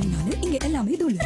இல்லைனாலும் இங்க எல்லாமே தூளு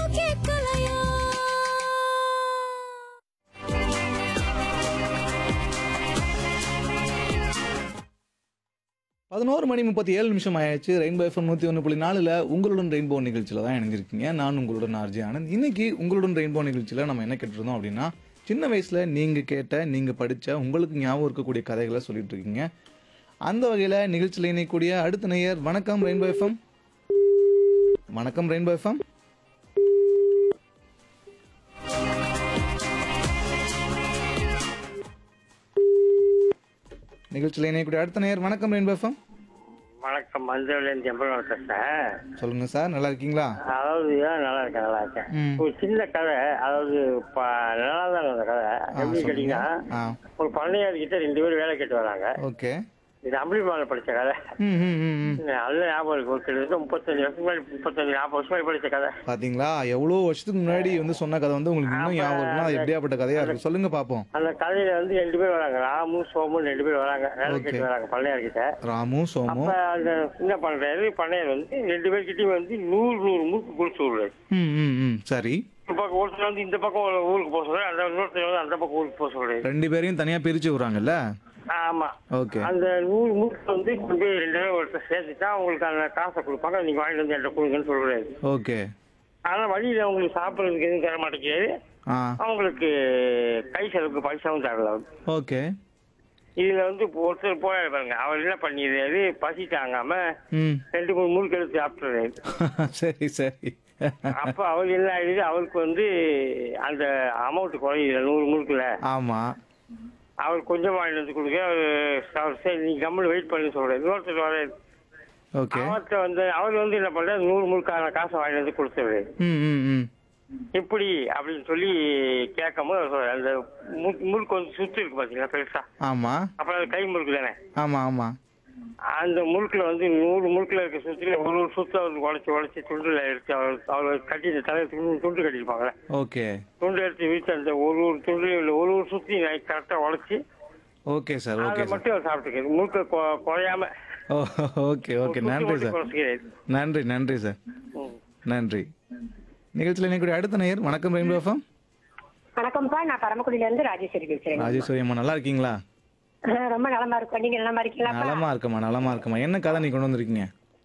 பதினோரு மணி முப்பத்தி ஏழு நிமிஷம் ஆயாச்சு ரெயின்போ எஃப்எம் நூற்றி ஒன்று புள்ளி நாலில் உங்களுடன் ரெயின்போ நிகழ்ச்சியில் தான் இணைஞ்சிருக்கீங்க நான் உங்களுடன் ஆர்ஜி ஆனந்த் இன்னைக்கு உங்களுடன் ரெயின்போ நிகழ்ச்சியில் நம்ம என்ன கேட்டிருந்தோம் அப்படின்னா சின்ன வயசில் நீங்கள் கேட்ட நீங்கள் படித்த உங்களுக்கு ஞாபகம் இருக்கக்கூடிய கதைகளை சொல்லிட்டு இருக்கீங்க அந்த வகையில் நிகழ்ச்சியில் இணையக்கூடிய அடுத்த நேயர் வணக்கம் ரெயின்போ எஃப்எம் வணக்கம் ரெயின்போ எஃப்எம் நிகழ்ச்சியில் இணையக்கூடிய அடுத்த நேயர் வணக்கம் ரெயின்போ எஃப்எம் வணக்கம் மஞ்சள்லேருந்து எம்பளம் பேசுறேன் சொல்லுங்க சார் நல்லா இருக்கீங்களா அதாவது ஏன் நல்லா இருக்கேன் நல்லா இருக்கேன் ம். ஒரு சின்ன கதை அதாவது ப- நல்லா தான் அந்த கதை எப்படி சொல்லுங்க. கேட்டீங்கன்னா ஆ ஒரு பண்ணையார் கிட்ட ரெண்டு பேரும் வேலை கேட்டு வராங்க ஓகே இது அம்பளிமால படிச்ச கதை ம் ம் ம் ம் நல்ல ஞாபகம் இருக்கு ஒரு கிட்டத்தட்ட முப்பத்தஞ்சு வருஷம் முன்னாடி முப்பத்தஞ்சு நாற்பது வருஷம் முன்னாடி படிச்ச கதை பாத்தீங்களா எவ்வளோ வருஷத்துக்கு முன்னாடி வந்து சொன்ன கதை வந்து உங்களுக்கு இன்னும் ஞாபகம் இருக்குன்னா அது எப்படியாப்பட்ட கதையா இருக்கு சொல்லுங்க பாப்போம் அந்த கதையில வந்து ரெண்டு பேர் வராங்க ராமு சோமு ரெண்டு பேர் வராங்க வேலை Okay. கேட்டு வராங்க பண்ணையார் கிட்ட ராமு சோமு அப்ப அந்த என்ன பண்றாரு பண்ணையார் வந்து ரெண்டு பேர்கிட்டயும் வந்து நூறு நூறு மூக்கு குடிச்சு விடுறாரு ம் ம் ம் சரி இந்த பக்கம் ஒருத்தர் வந்து இந்த பக்கம் ஒரு ஊருக்கு போக சொல்றாரு அந்த இன்னொருத்தர் வந்து அந்த பக்கம் ஊருக்கு போக சொல்றாரு ரெண்டு பேரையும் தனியா பிரிச்சு விடுறாங்கல்ல ஆமா ஓகே அந்த நூறு மூட்டை வந்து கொண்டு போய் ரெண்டு பேரும் ஒருத்தர் சேர்த்துட்டா அவங்களுக்கு அந்த காசை கொடுப்பாங்க நீங்க வாங்கிட்டு வந்து என்கிட்ட கொடுங்கன்னு சொல்றாரு ஓகே ஆனா வழியில அவங்களுக்கு சாப்பிடுறதுக்கு எதுவும் தர மாட்டேங்கிறாரு ஆ அவங்களுக்கு கை செலவுக்கு பைசாவும் தரல ஓகே இதுல வந்து இப்போ ஒருத்தர் போயாரு பாருங்க அவர் என்ன பண்ணிடுறாரு பசி தாங்காம ம் ரெண்டு மூணு முறுக்கு எடுத்து சாப்பிட்டுறாரு சரி சரி அப்ப அவர் என்ன ஆயிடுது அவருக்கு வந்து அந்த அமௌண்ட் குறையுது நூறு முறுக்குல ஆமா அவர் கொஞ்சம் வாங்கிட்டு வந்து கொடுக்க அவர் அவர் சரி நீ கம்மல் வெயிட் பண்ணி சொல்றாரு இன்னொருத்தர் வர ஓகே அவர்கிட்ட வந்து அவர் வந்து என்ன பண்றாரு நூறு முழுக்கான காசை வாங்கிட்டு வந்து கொடுத்துரு ம் ம் ம் இப்படி அப்படின்னு சொல்லி கேட்கும் போது அவர் சொல்றாரு, அந்த மு- முறுக்கு வந்து சுத்து இருக்கு பாத்தீங்களா பெருசா ஆமா அப்புறம் அது கை முறுக்கு தானே ஆமா ஆமா அந்த முறுக்குல வந்து நூறு முறுக்குல இருக்க சுத்துல ஒரு ஒரு சுத்து அவர் உடச்சி உடச்சி துண்டுல எடுத்து அவர் அவர் கட்டி இந்த தலையை துண்டு துண்டு கட்டிருப்பாங்களே ஓகே துண்டு எடுத்து வீட்டு அந்த ஒரு ஒரு துண்டுலையும் உள்ள ஒரு ஒரு சுத்தி கரெக்டா உடச்சி ஓகே சார் ஓகே அதை சார் மட்டும் அவர் சாப்பிட்டுக்கிறது முறுக்க கொ- குறையாம ஓ ஓகே ஓகே சுத்தி நன்றி மட்டும் சார் குறைச்சிக்கிறாரு. நன்றி நன்றி சார் ம். நன்றி நிகழ்ச்சியில் இணையக்கூடிய அடுத்த நேயர் வணக்கம் ரெயின்போ எஃப்எம் வணக்கம்ப்பா நான் பரமக்குடியில இருந்து ராஜேஸ்வரி பேசுறேன் ராஜேஸ்வரி அம்மா நல்லா இருக்கீங்களா அஹ் ரொம்ப நலமா இருக்கும் நீங்க நலமா இருக்கீங்களா நலமா இருக்கம்மா நலமா இருக்கம்மா என்ன கதை நீ கொண்டு வந்திருக்கீங்க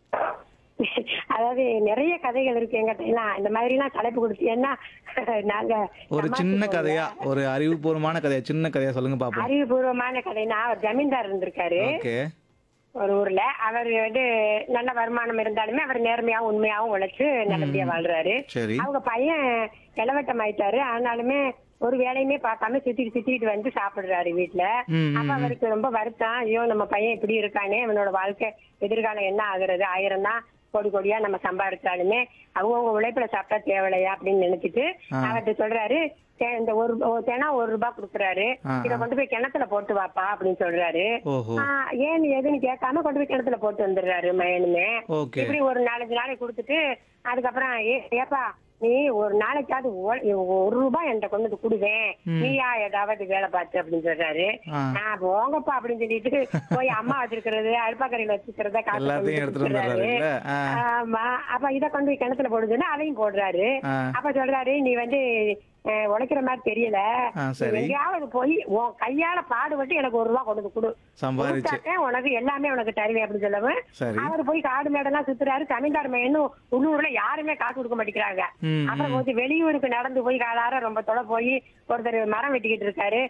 அதாவது நிறைய கதைகள் இருக்கு எங்கிட்ட எல்லாம் இந்த மாதிரி எல்லாம் தலைப்பு கொடுத்தீங்கன்னா நாங்க ஒரு சின்ன சமாளிச்சுக்குவோம். கதையா ஒரு அறிவுபூர்வமான கதையா சின்ன கதையா சொல்லுங்க பாப்போம் அறிவுபூர்வமான கதைனா அவர் ஜமீன்தார் இருந்திருக்காரு ஓகே ஒரு ஊர்ல அவர் வந்து நல்ல வருமானம் இருந்தாலுமே அவர் நேர்மையாவும் உண்மையாவும் உழைச்சு நல்லபடியா வாழ்றாரு சரி அவங்க பையன் இளவட்டம் ஆயிட்டாரு ஆனாலுமே ஒரு வேலையுமே பார்க்காம சுத்திட்டு சுத்திட்டு வந்து சாப்பிடுறாரு வீட்டுல ம், ம், அப்ப அவருக்கு ரொம்ப வருத்தம் ஐயோ நம்ம பையன் இப்படி இருக்கானே அவனோட வாழ்க்கை எதிர்காலம் என்ன ஆகுறது ஆயிரம் தான் கோடி கோடியா நம்ம சம்பாதிச்சாலுமே அவங்கவுங்க உழைப்புல சாப்பிட்டா தேவையில்லையா அப்படின்னு நினைச்சிட்டு ஆ. அவர்கிட்ட சொல்றாரு "தே- இந்த ஒரு ஒரு தினம் ஒரு ரூபாய் கொடுக்குறாரு ஆ, இத கொண்டு போய் கிணத்துல போட்டு வாப்பா அப்படின்னு சொல்றாரு ஓஹோ ஆ, ஏன்னு எதுன்னு கேட்காம கொண்டு போய் கிணத்துல போட்டு வந்துடுறாரு மயனுமே ஓகே இப்படி ஒரு நாலஞ்சு நாளைக்கு கொடுத்துட்டு அதுக்கப்புறம் ஏ ஏப்பா நீ ஒரு நாளைக்காவது ஓ- ஒரு ரூபாய் என்கிட்ட கொண்டு வந்து கொடுவேன் நீயா ஏதாவது வேலை பார்த்து அப்படின்னு சொல்றாரு ஆ. நான் போங்கப்பா அப்படின்னு சொல்லிட்டு போய் அம்மா வச்சிருக்கிறது அடுப்பாக்கரையில வச்சிருக்கிறத காசு கொண்டு எல்லாத்தையும் வந்து எடுத்துட்டு கொடுத்துறாரு. வந்துடுறாருல்ல? ஆ. ஆமா அப்ப இத கொண்டு போய் கிணத்துல போடுதுன்னா அதையும் போடுறாரு ஆ. அப்ப சொல்றாரு நீ வந்து அஹ், உழைக்கிற மாதிரி தெரியல ஆ, சரி. நீ எங்கேயாவது போய் உன் கையால பாடுபட்டு எனக்கு ஒரு ரூபா கொண்டு வந்து கொடு சம்பாதிச்சு கொடுத்தாக்க உனக்கு எல்லாமே உனக்கு தருவேன் அப்படின்னு சொல்லவும் சரி அவர் போய் காடு மேடெல்லாம் சுத்துறாரு தமிழ்தார் இன்னும் உள்ளூர்ல யாருமே காசு கொடுக்க மாட்டேங்கிறாங்க ம், அப்புறம் கொஞ்சம் வெளியூருக்கு நடந்து போய் காலார ரொம்ப தொலை போய் ஒருத்தர் மரம் வெட்டிக்கிட்டு இருக்காரு